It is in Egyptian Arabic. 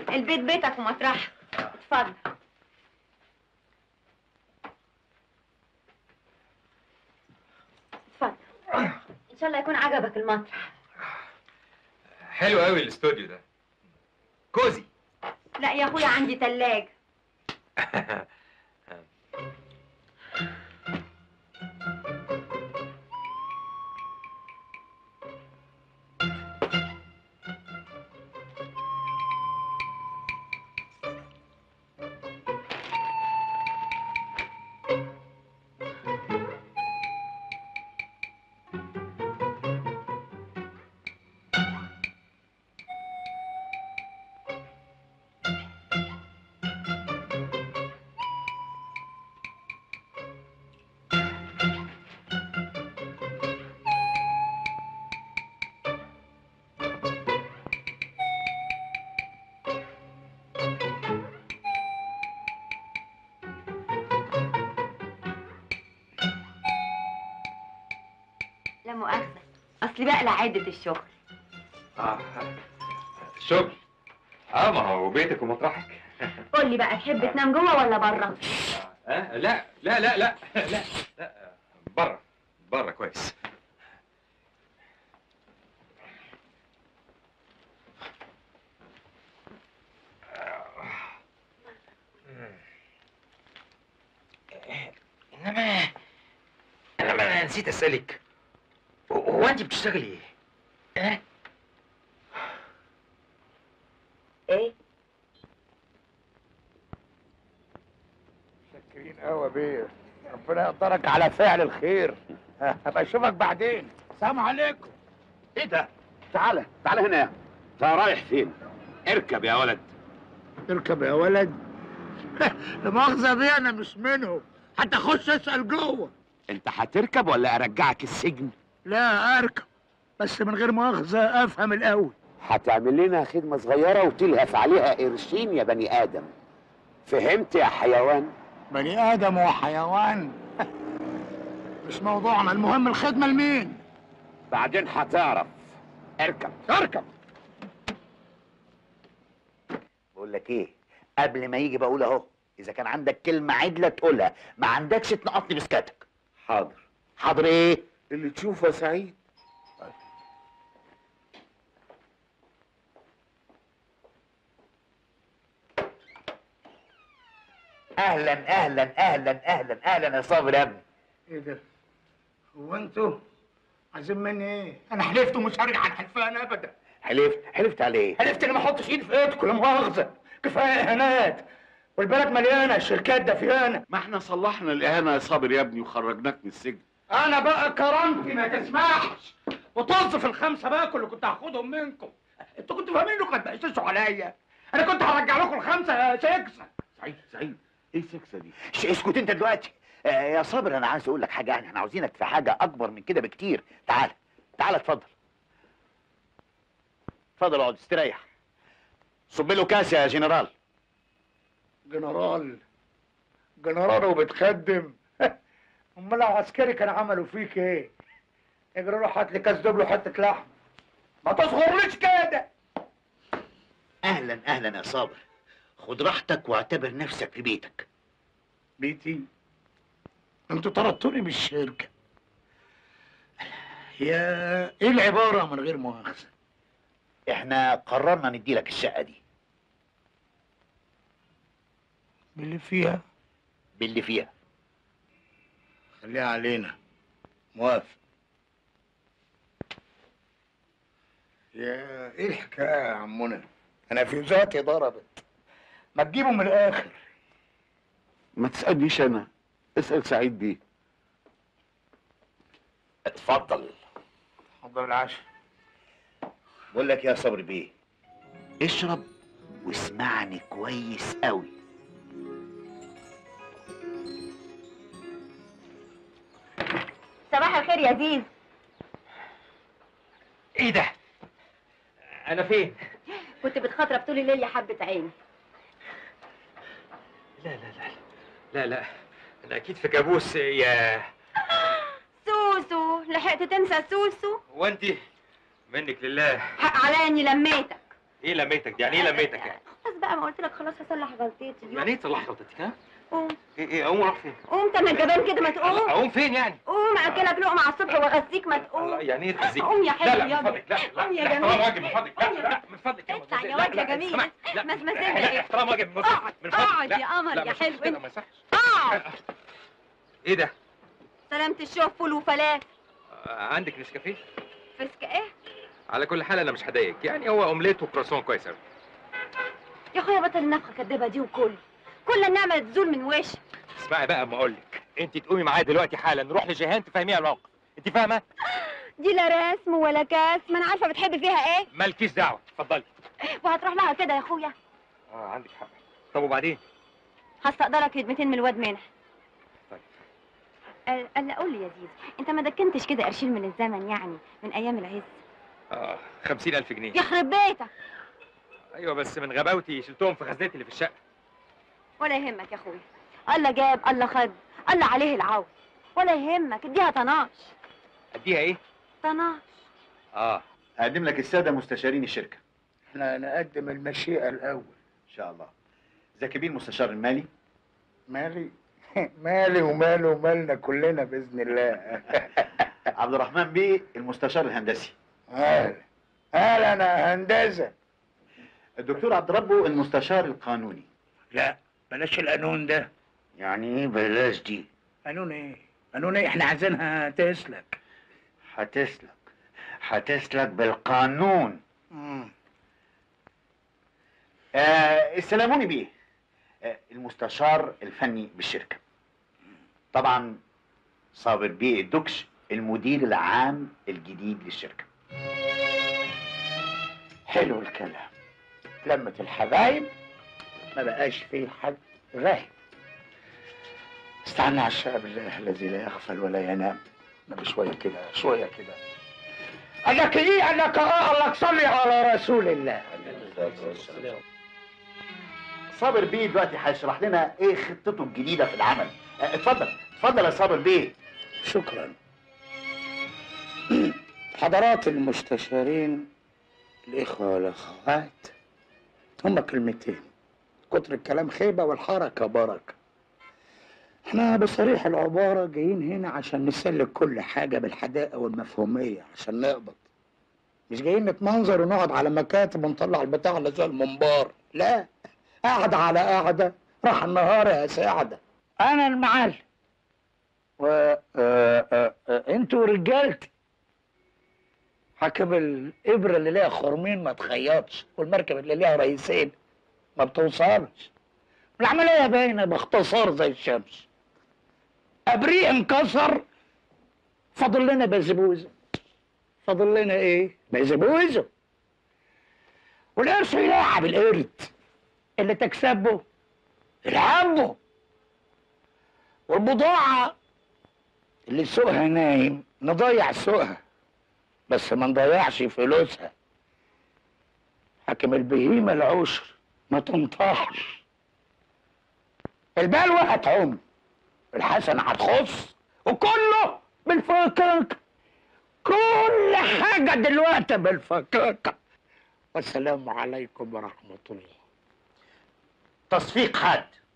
البيت بيتك ومطرحك اتفضل اتفضل ان شاء الله يكون عجبك المطرح حلو قوي الاستوديو ده كوزي لا يا اخويا عندي تلاج لا مؤاخذة اصلي بقلع عدة الشغل اه شغل اه ما هو بيتك ومطرحك قول لي بقى تحب تنام جوه ولا بره آه لا لا لا لا لا لا بره بره كويس انما انما انا نسيت اسالك هو انت بتشتغلي ايه؟ اه؟ ايه شاكرين قوي يا بيه ربنا يقدرك على فعل الخير هبقى اشوفك بعدين سلام عليكم ايه ده؟ تعالى تعالى هنا انت رايح فين؟ اركب يا ولد اركب يا ولد لا مؤاخذة بيه انا مش منهم حتى اخش اسال جوه انت هتركب ولا ارجعك السجن؟ لا اركب بس من غير مؤاخذة افهم الاول هتعمل لنا خدمة صغيرة وتلهف عليها قرشين يا بني آدم فهمت يا حيوان؟ بني ادم وحيوان مش موضوعنا المهم الخدمة لمين بعدين هتعرف اركب اركب بقول لك ايه قبل ما يجي بقول اهو اذا كان عندك كلمه عدله تقولها ما عندكش تنقطني بسكاتك حاضر حاضر ايه اللي تشوفه يا سعيد اهلا اهلا اهلا اهلا اهلا يا صابر يا ابني ايه ده هو انتوا عايزين مني ايه انا حلفت ومش هرجع عن حلفان ابدا حلفت حلفت على ايه حلفت اني ما احطش ايدي في ايدكم لا مؤاخذه كفايه اهانات والبلد مليانه الشركات دفيانه ما احنا صلحنا الإهانة يا صابر يا ابني وخرجناك من السجن انا بقى كرامتي ما تسمحش وطز في الخمسه باكل اللي كنت هاخدهم منكم انتوا كنتوا فاهمين انكم هتبقششوا عليا انا كنت هرجع لكم الخمسه سكسه سعيد سعيد ايه السكسة دي؟ ش- اسكت انت دلوقتي آه يا صابر انا عايز اقول لك حاجه يعني احنا عاوزينك في حاجه اكبر من كده بكتير تعال تعال اتفضل اتفضل اقعد استريح صب له كاس يا جنرال جنرال جنرال وبتخدم امال لو عسكري كان عملوا فيك ايه اجري روح هات لي كاس دبل وحته لحم ما تصغرليش كده اهلا اهلا يا صابر خد راحتك واعتبر نفسك في بيتك بيتي انتوا طردتوني من الشركه يا ايه العباره من غير مؤاخذه احنا قررنا نديلك الشقه دي باللي فيها باللي فيها خليها علينا موافق يا ايه الحكايه يا عمنا انا في ذاتي ضربت ما تجيبوا من الاخر ما تسألنيش أنا اسأل سعيد بيه اتفضل حضر العشاء بقول لك يا صبري بيه اشرب واسمعني كويس قوي صباح الخير يا زيز ايه ده انا فين كنت بتخاطرب طول الليل يا حبة عيني لا لا لا لا لا انا اكيد في كابوس يا سوسو لحقت تنسى سوسو وانت منك لله حق عليا اني لميتك ايه لميتك دي يعني ايه لميتك يعني خلاص بقى ما قلت لك خلاص هصلح غلطتي يعني ايه تصلح غلطتك ها؟ قوم ايه ايه اقوم اروح فين؟ قوم انت من الجبان كده ما تقوم اقوم فين يعني؟ قوم اكلك لقمه على الصبح واغذيك ما الله تقوم يعني ايه تأذيك؟ قوم يا حلو لا لا من يلا. فضلك لا لا قوم يا لا، جميل. احترام واجب من فضلك لا قوم يا لا من فضلك يا اطلع يا لا، واد يا لا، جميل. اسمعي. لا، ما اسمع لا، زي ايه؟ احترام واجب من اقعد، فضلك من فضلك اقعد لا، يا قمر لا، يا ما يصحش حلو كده، انت. ما يصحش اقعد ايه ده؟ سلامة الشوف فول وفلافل آه، عندك نسكافيه؟ فسك ايه على كل حال انا مش هضايقك يعني هو اومليت وكرواسون كويس قوي يا اخويا بطل النفخه كدابه دي وكل كل النعمه تزول من وشك اسمعي بقى اما اقول لك انت تقومي معايا دلوقتي حالا نروح لجيهان تفهميها الموقف انت فاهمه؟ دي لا رسم ولا كاس ما انا عارفه بتحب فيها ايه مالكيش دعوه اتفضلي وهتروح لها كده يا اخويا اه عندك حق طب وبعدين؟ هستقدرك خدمتين من الواد منح طيب. قال قال قول لي يا زيزو انت ما دكنتش كده قرشين من الزمن يعني من ايام العز اه 50000 جنيه يخرب بيتك ايوه بس من غباوتي شلتهم في خزنتي اللي في الشقه ولا يهمك يا اخويا الله جاب الله خد الله عليه العون ولا يهمك اديها طناش اديها ايه؟ طناش اه هقدم لك الساده مستشارين الشركه احنا نقدم المشيئة الأول ان شاء الله زكي بيه المستشار المالي مالي مالي وماله ومالنا كلنا بإذن الله عبد الرحمن بيه المستشار الهندسي أهلا أهلا يا هندسة الدكتور عبد ربه المستشار القانوني لا بلاش القانون ده يعني ايه بلاش دي قانون ايه؟ قانون ايه؟ احنا عايزينها تسلك هتسلك هتسلك بالقانون مم. آه السلاموني بيه آه المستشار الفني بالشركة طبعا صابر بيه الدكش المدير العام الجديد للشركة حلو الكلام لمة الحبايب ما بقاش فيه حد غايب استعنا على الشعب الله الذي لا يغفل ولا ينام نبي شوية كده شوية كده قال لك ايه قال لك اه قال لك صلي على رسول الله صابر بيه دلوقتي هيشرح لنا ايه خطته الجديدة في العمل آه اتفضل اتفضل يا صابر بيه شكرا حضرات المستشارين الإخوة والأخوات هما كلمتين كتر الكلام خيبة والحركة بركة احنا بصريح العبارة جايين هنا عشان نسلك كل حاجة بالحداقة والمفهومية عشان نقبض مش جايين نتمنظر ونقعد على مكاتب ونطلع البتاع اللي زي المنبار لا قاعدة على قاعدة راح النهار يا سعدة أنا المعلم و آه، آه، آه، انتوا رجالتي حكم الابره اللي ليها خرمين ما تخيطش والمركب اللي ليها رئيسين ما بتوصلش العمليه باينه باختصار زي الشمس ابريق انكسر فاضل لنا بزبوزه فاضل لنا ايه بزبوزه والقرش يلعب القرد اللي تكسبه العبه والبضاعه اللي سوقها نايم نضيع سوقها بس ما نضيعش فلوسها حاكم البهيمة العشر ما تنطحش البلوى هتعم الحسنة هتخص وكله بالفكاكة كل حاجة دلوقتي بالفكاكة والسلام عليكم ورحمة الله تصفيق حاد